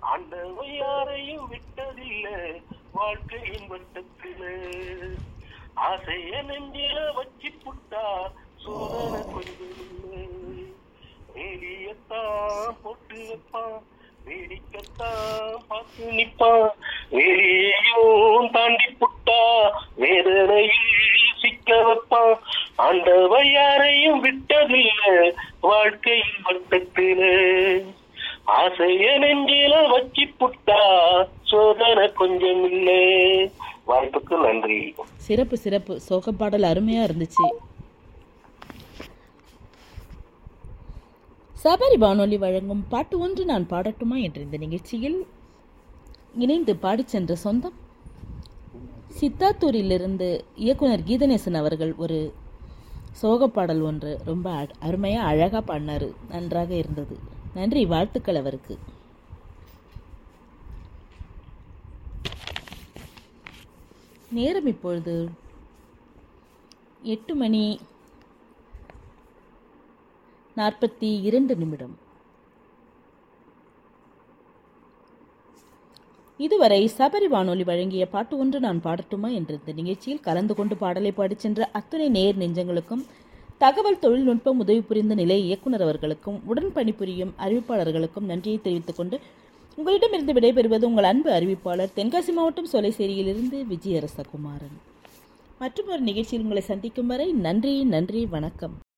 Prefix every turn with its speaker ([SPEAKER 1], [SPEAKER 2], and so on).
[SPEAKER 1] ஆண்டவன் யாரையும் விட்டதில்லை வாழ்க்கையின் வட்டத்தில ஆசைய நெஞ்சில வச்சு புட்டா சோதனை கொஞ்சம் இல்லை வேலியத்தான் போட்டு வைப்பான் வேடிக்கத்தான் பார்த்து நிப்பான் வேலியையும் தாண்டி புட்டா வேதனையில் சிக்க வைப்பான் ஆண்டவன் யாரையும் விட்டதில்லை வாழ்க்கையின் வட்டத்தில ஆசைய நெஞ்சில வச்சு புட்டா சோதனை கொஞ்சம் இல்லை வாய்ப்புக்கு நன்றி
[SPEAKER 2] சிறப்பு சிறப்பு சோக பாடல் அருமையா இருந்துச்சு சபரி வானொலி வழங்கும் பாட்டு ஒன்று நான் பாடட்டுமா என்ற இந்த நிகழ்ச்சியில் இணைந்து பாடிச் சென்ற சொந்தம் சித்தாத்தூரிலிருந்து இயக்குனர் கீதநேசன் அவர்கள் ஒரு சோக பாடல் ஒன்று ரொம்ப அ- அருமையா அழகா பாடினாரு நன்றாக இருந்தது நன்றி வாழ்த்துக்கள் அவருக்கு நேரம் இப்பொழுது எட்டு மணி நாற்பத்தி இரண்டு நிமிடம் இதுவரை சபரி வானொலி வழங்கிய பாட்டு ஒன்று நான் பாடட்டுமா என்ற இந்த நிகழ்ச்சியில் கலந்து கொண்டு பாடலை பாடிச் சென்ற அத்தனை நேர் நெஞ்சங்களுக்கும் தகவல் தொழில்நுட்பம் உதவி புரிந்த நிலை இயக்குனர் அவர்களுக்கும் உடன் பணிபுரியும் அறிவிப்பாளர்களுக்கும் நன்றியை தெரிவித்துக் கொண்டு உங்களிடமிருந்து விடைபெறுவது உங்கள் அன்பு அறிவிப்பாளர் தென்காசி மாவட்டம் சோலைசேரியிலிருந்து விஜயரசகுமாரன் மற்றும் ஒரு நிகழ்ச்சியில் உங்களை சந்திக்கும் வரை நன்றி நன்றி வணக்கம்